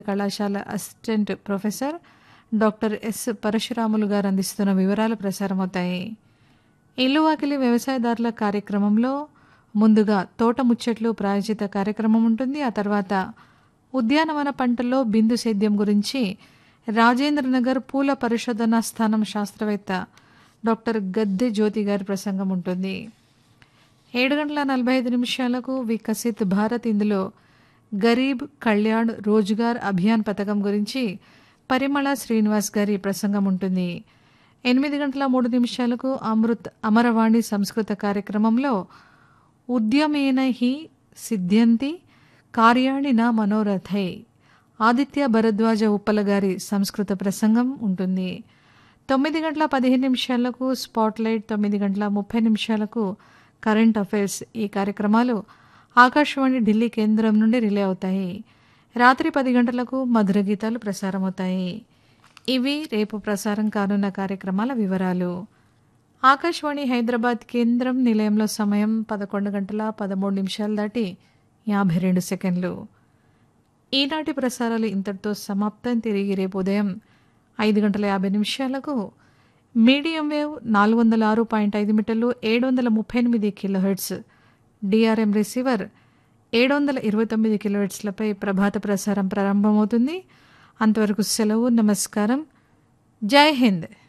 కళాశాల assistant professor doctor S Parashuramulu గారు అందిస్తున్న వివరాలు ప్రసారమవుతాయి ఇల్లు వాకిలి వ్యవసాయదారుల కార్యక్రమంలో ముందుగా తోట ముచ్చట్లు ప్రాయోజిత కార్యక్రమం ఉంటుంది ఆ తర్వాత ఉద్యానవన పంటల్లో బిందు సేద్యం గురించి రాజేంద్రనగర్ పూల పరిశోధనా స్థానం శాస్త్రవేత్త డాక్టర్ గద్దె జ్యోతి గారి ప్రసంగం ఉంటుంది ఏడు గంటల నలభై ఐదు నిమిషాలకు వికసిత్ భారత్ ఇందులో గరీబ్ కళ్యాణ్ రోజ్గార్ అభియాన్ పథకం గురించి పరిమళ శ్రీనివాస్ గారి ప్రసంగం ఉంటుంది ఎనిమిది గంటల మూడు నిమిషాలకు అమృత్ అమరవాణి సంస్కృత కార్యక్రమంలో ఉద్యమేన హి సిద్ధ్యంతి కార్యాణి నా మనోరథై ఆదిత్య భరద్వాజ ఉప్పల గారి సంస్కృత ప్రసంగం ఉంటుంది తొమ్మిది గంటల పదిహేను నిమిషాలకు స్పాట్లైట్ తొమ్మిది గంటల ముప్పై నిమిషాలకు కరెంట్ అఫైర్స్ ఈ కార్యక్రమాలు ఆకాశవాణి ఢిల్లీ కేంద్రం నుండి రిలే అవుతాయి రాత్రి పది గంటలకు మధుర గీతాలు ప్రసారమవుతాయి ఇవి రేపు ప్రసారం కానున్న కార్యక్రమాల వివరాలు ఆకాశవాణి హైదరాబాద్ కేంద్రం నిలయంలో సమయం పదకొండు గంటల పదమూడు నిమిషాలు దాటి యాభై రెండు సెకండ్లు ఈనాటి ప్రసారాలు ఇంతటితో సమాప్తం తిరిగి రేపు ఉదయం ఐదు గంటల యాభై నిమిషాలకు మీడియం వేవ్ నాలుగు వందల ఆరు పాయింట్ ఐదు మీటర్లు ఏడు వందల ముప్పై ఎనిమిది కిలోహెడ్స్ డిఆర్ఎం రిసీవర్ ఏడు వందల ఇరవై తొమ్మిది కిలోహెడ్స్లపై ప్రభాత ప్రసారం ప్రారంభమవుతుంది అంతవరకు సెలవు నమస్కారం జై హింద్